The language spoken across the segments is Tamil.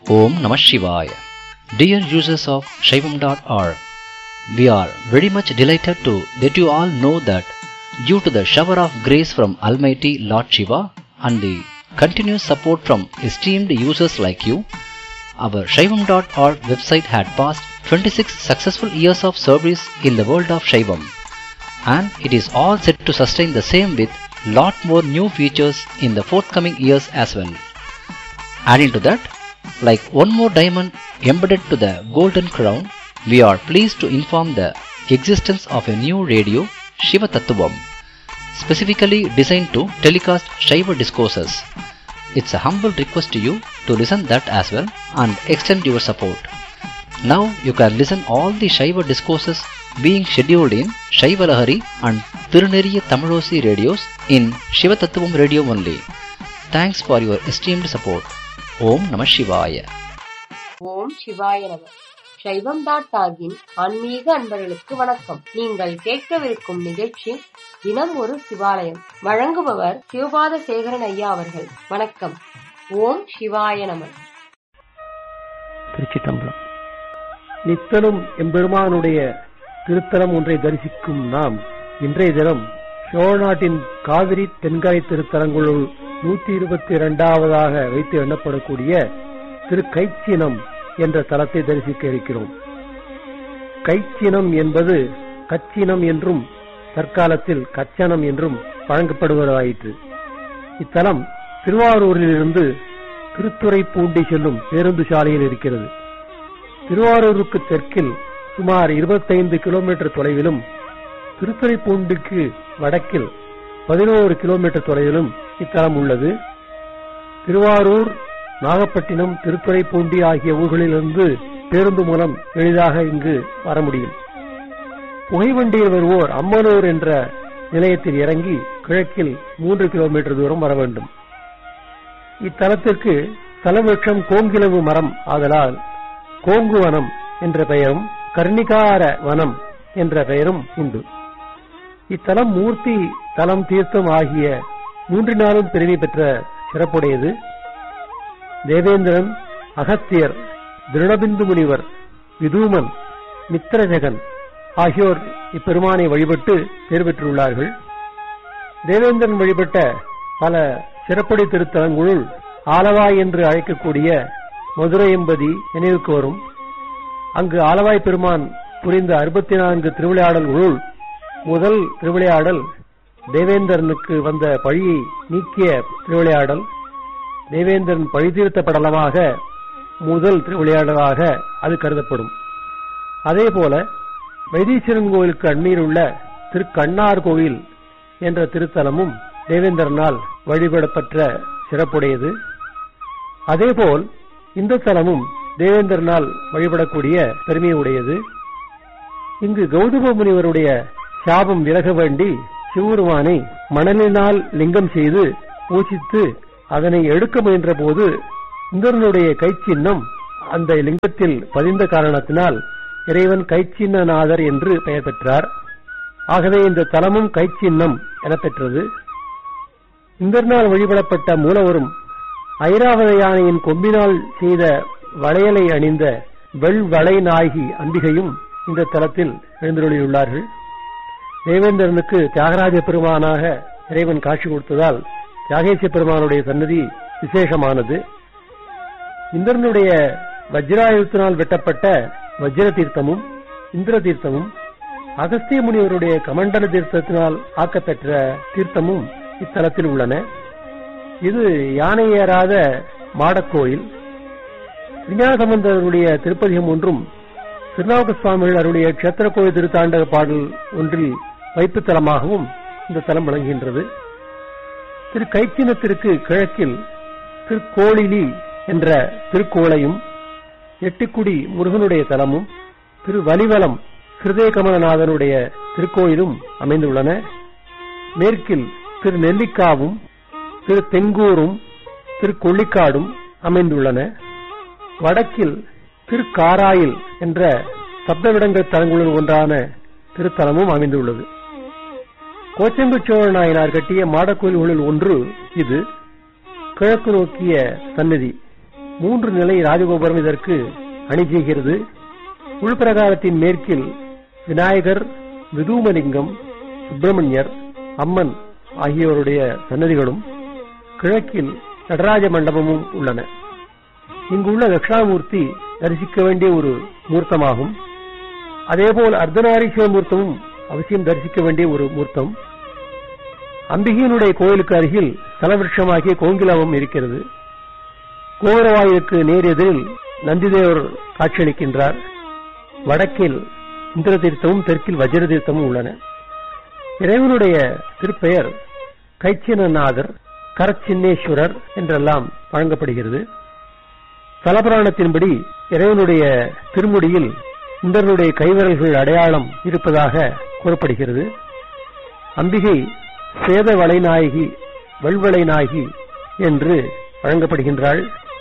Om Namah Shivaya. Dear users of Shaivam.org, we are very much delighted to let you all know that due to the shower of grace from Almighty Lord Shiva and the continuous support from esteemed users like you, our Shaivam.org website had passed 26 successful years of service in the world of Shaivam and it is all set to sustain the same with lot more new features in the forthcoming years as well. Adding to that, like one more diamond embedded to the golden crown, we are pleased to inform the existence of a new radio, Shiva Tattvam, specifically designed to telecast Shiva discourses. It's a humble request to you to listen that as well and extend your support. Now you can listen all the Shiva discourses being scheduled in Shiva Lahari and Tiruneriya Tamilosi radios in Shiva Tattvam radio only. Thanks for your esteemed support. ஓம் நம சிவாய ஓம் சிவாய நம சைவம் டாட் டாகின் ஆன்மீக அன்பர்களுக்கு வணக்கம் நீங்கள் கேட்கவிருக்கும் நிகழ்ச்சி தினம் ஒரு சிவாலயம் வழங்குபவர் சிவபாத சேகரன் ஐயா அவர்கள் வணக்கம் ஓம் சிவாய நம திருச்சிட்டம்பலம் நித்தலும் எம்பெருமானுடைய திருத்தலம் ஒன்றை தரிசிக்கும் நாம் இன்றைய தினம் சோழ நாட்டின் காவிரி தென்கரை திருத்தலங்களுள் நூத்தி இருபத்தி இரண்டாவதாக வைத்து எண்ணப்படக்கூடிய திரு கைச்சினம் என்ற தலத்தை தரிசிக்க இருக்கிறோம் கைச்சினம் என்பது கச்சினம் என்றும் தற்காலத்தில் கச்சனம் என்றும் வழங்கப்படுவதாயிற்று இத்தலம் திருவாரூரிலிருந்து திருத்துறைப்பூண்டி செல்லும் பேருந்து சாலையில் இருக்கிறது திருவாரூருக்கு தெற்கில் சுமார் 25 கிலோமீட்டர் தொலைவிலும் திருத்துறைப்பூண்டிக்கு வடக்கில் பதினோரு கிலோமீட்டர் தொலைவிலும் இத்தலம் உள்ளது திருவாரூர் நாகப்பட்டினம் திருத்துறைப்பூண்டி ஆகிய ஊர்களிலிருந்து பேருந்து மூலம் எளிதாக இங்கு வர முடியும் புகைவண்டியில் வருவோர் அம்மனூர் என்ற நிலையத்தில் இறங்கி கிழக்கில் மூன்று கிலோமீட்டர் தூரம் வர வேண்டும் இத்தலத்திற்கு தலவிருட்சம் கோங்கிலவு மரம் ஆதலால் கோங்கு வனம் என்ற பெயரும் கர்ணிகார வனம் என்ற பெயரும் உண்டு இத்தலம் மூர்த்தி தலம் தீர்த்தம் ஆகிய மூன்றினாலும் பெருமை பெற்ற சிறப்புடையது தேவேந்திரன் அகத்தியர் திருடபிந்து முனிவர் விதூமன் மித்திரஜகன் ஆகியோர் இப்பெருமானை வழிபட்டு பேர் பெற்றுள்ளார்கள் தேவேந்திரன் வழிபட்ட பல சிறப்புடை திருத்தலங்களுள் ஆலவாய் என்று அழைக்கக்கூடிய மதுரை என்பதி நினைவுக்கு வரும் அங்கு ஆலவாய் பெருமான் புரிந்த அறுபத்தி நான்கு திருவிளையாடல்களுள் முதல் திருவிளையாடல் தேவேந்திரனுக்கு வந்த பழியை நீக்கிய திருவிளையாடல் தேவேந்திரன் பழி தீர்த்த படலமாக முதல் திருவிளையாடலாக அது கருதப்படும் அதே போல வைத்தீஸ்வரன் கோயிலுக்கு அண்மையில் உள்ள திருக்கண்ணார் கோயில் என்ற திருத்தலமும் தேவேந்திரனால் வழிபடப்பட்ட சிறப்புடையது அதேபோல் இந்த தலமும் தேவேந்திரனால் வழிபடக்கூடிய பெருமையுடையது இங்கு கௌதம முனிவருடைய சாபம் விலக வேண்டி சிவருமானை மணலினால் லிங்கம் செய்து பூசித்து அதனை எடுக்க முயன்ற போது இந்திரனுடைய கைச்சின்னம் அந்த லிங்கத்தில் பதிந்த காரணத்தினால் இறைவன் கைச்சின்னநாதர் என்று பெயர் பெற்றார் ஆகவே இந்த தலமும் கைச்சின்னம் என பெற்றது இந்திரனால் வழிபடப்பட்ட மூலவரும் ஐராவத யானையின் கொம்பினால் செய்த வளையலை அணிந்த வெள்வளை நாயகி அம்பிகையும் இந்த தலத்தில் எழுந்தருளியுள்ளார்கள் தேவேந்திரனுக்கு தியாகராஜ பெருமானாக இறைவன் காட்சி கொடுத்ததால் தியாகேச பெருமானுடைய சன்னதி விசேஷமானது இந்திரனுடைய வஜ்ராயுத்தினால் வெட்டப்பட்ட வஜ்ர தீர்த்தமும் இந்திர தீர்த்தமும் அகஸ்திய முனிவருடைய கமண்டல தீர்த்தத்தினால் ஆக்கப்பெற்ற தீர்த்தமும் இத்தலத்தில் உள்ளன இது யானை ஏறாத மாடக்கோயில் விஞ்ஞானசம்பந்தருடைய திருப்பதிகம் ஒன்றும் திருநாவுக்க சுவாமிகள் அருடைய கஷேத்திர கோயில் திருத்தாண்டக பாடல் ஒன்றில் வைப்பு தலமாகவும் இந்த தலம் விளங்குகின்றது திரு கைச்சினத்திற்கு கிழக்கில் திருக்கோளிலி என்ற திருக்கோளையும் எட்டுக்குடி முருகனுடைய தலமும் திரு வலிவலம் ஹிருதய கமலநாதனுடைய திருக்கோயிலும் அமைந்துள்ளன மேற்கில் திரு நெல்லிக்காவும் திரு தெங்கூரும் திரு கொள்ளிக்காடும் அமைந்துள்ளன வடக்கில் திருக்காராயில் என்ற சப்தவிடங்கள் தலங்களுள் ஒன்றான திருத்தலமும் அமைந்துள்ளது கோச்செங்கு சோழ நாயனார் கட்டிய மாடக்கோயில்களில் ஒன்று இது கிழக்கு நோக்கிய சன்னதி மூன்று நிலை ராஜகோபுரம் இதற்கு அணி செய்கிறது உள்பிரகாரத்தின் மேற்கில் விநாயகர் விதூமலிங்கம் சுப்பிரமணியர் அம்மன் ஆகியோருடைய சன்னதிகளும் கிழக்கில் நடராஜ மண்டபமும் உள்ளன இங்குள்ள தட்சிணாமூர்த்தி தரிசிக்க வேண்டிய ஒரு மூர்த்தமாகும் அதேபோல் அர்த்தநாரீஸ்வர மூர்த்தமும் அவசியம் தரிசிக்க வேண்டிய ஒரு மூர்த்தம் அம்பிகையினுடைய கோயிலுக்கு அருகில் தலவிருஷமாகிய கோங்கிலவம் இருக்கிறது கோபுரவாயுக்கு நேர் எதிரில் நந்திதேவர் காட்சியளிக்கின்றார் வடக்கில் இந்திர தீர்த்தமும் தெற்கில் வஜ்ர தீர்த்தமும் உள்ளன இறைவனுடைய திருப்பெயர் கைச்சினநாதர் கரச்சின்னேஸ்வரர் என்றெல்லாம் வழங்கப்படுகிறது தலபுராணத்தின்படி இறைவனுடைய திருமுடியில் இந்திரனுடைய கைவிரல்கள் அடையாளம் இருப்பதாக கூறப்படுகிறது அம்பிகை சேத வளைநாயகி வெள்வளைநாயகி என்று வழங்கப்படுகின்றாள்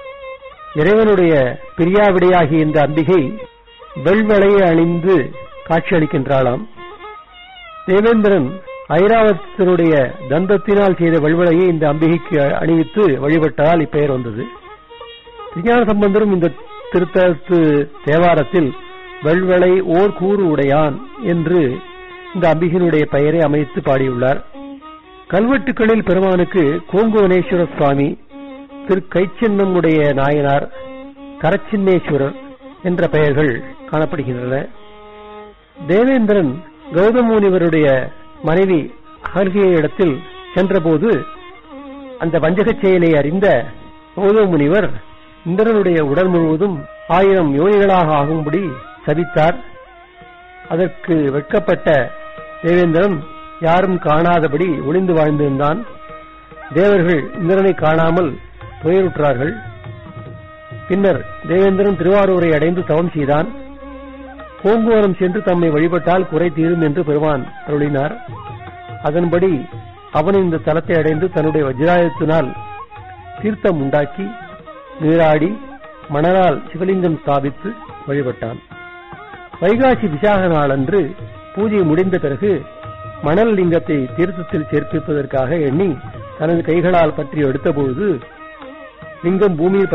இறைவனுடைய பிரியாவிடையாகிய இந்த அம்பிகை வெள்வளையை அணிந்து காட்சியளிக்கின்றாளாம் தேவேந்திரன் ஐராவதத்தினுடைய தந்தத்தினால் செய்த வெள்வளையை இந்த அம்பிகைக்கு அணிவித்து வழிபட்டதால் இப்பெயர் வந்தது விஞ்ஞான சம்பந்தரும் இந்த திருத்தலத்து தேவாரத்தில் வெள்வளை ஓர் கூறு உடையான் என்று இந்த அம்பிகையினுடைய பெயரை அமைத்து பாடியுள்ளார் கல்வெட்டுக்களில் பெருமானுக்கு கோங்குவனேஸ்வர சுவாமி திரு கைச்சின்னமுடைய நாயனார் கரச்சின்னேஸ்வரர் என்ற பெயர்கள் காணப்படுகின்றன தேவேந்திரன் கௌதமுனிவருடைய மனைவி அகல்கிய இடத்தில் சென்றபோது அந்த வஞ்சகச் செயலை அறிந்த கௌதம முனிவர் இந்திரனுடைய உடல் முழுவதும் ஆயிரம் யோனிகளாக ஆகும்படி சபித்தார் அதற்கு வெட்கப்பட்ட தேவேந்திரன் யாரும் காணாதபடி ஒளிந்து வாழ்ந்திருந்தான் தேவர்கள் இந்திரனை காணாமல் துயருற்றார்கள் பின்னர் தேவேந்திரன் திருவாரூரை அடைந்து தவம் செய்தான் பூங்குவனம் சென்று தம்மை வழிபட்டால் குறை தீரும் என்று பெருமான் அருளினார் அதன்படி அவன் இந்த தலத்தை அடைந்து தன்னுடைய வஜ்ராயத்தினால் தீர்த்தம் உண்டாக்கி நீராடி மணலால் சிவலிங்கம் ஸ்தாபித்து வழிபட்டான் வைகாசி விசாக நாளன்று பூஜை முடிந்த பிறகு மணல் லிங்கத்தை தீர்த்தத்தில் சேர்ப்பிப்பதற்காக எண்ணி தனது கைகளால் பற்றி எடுத்தபொழுது லிங்கம் பூமியில்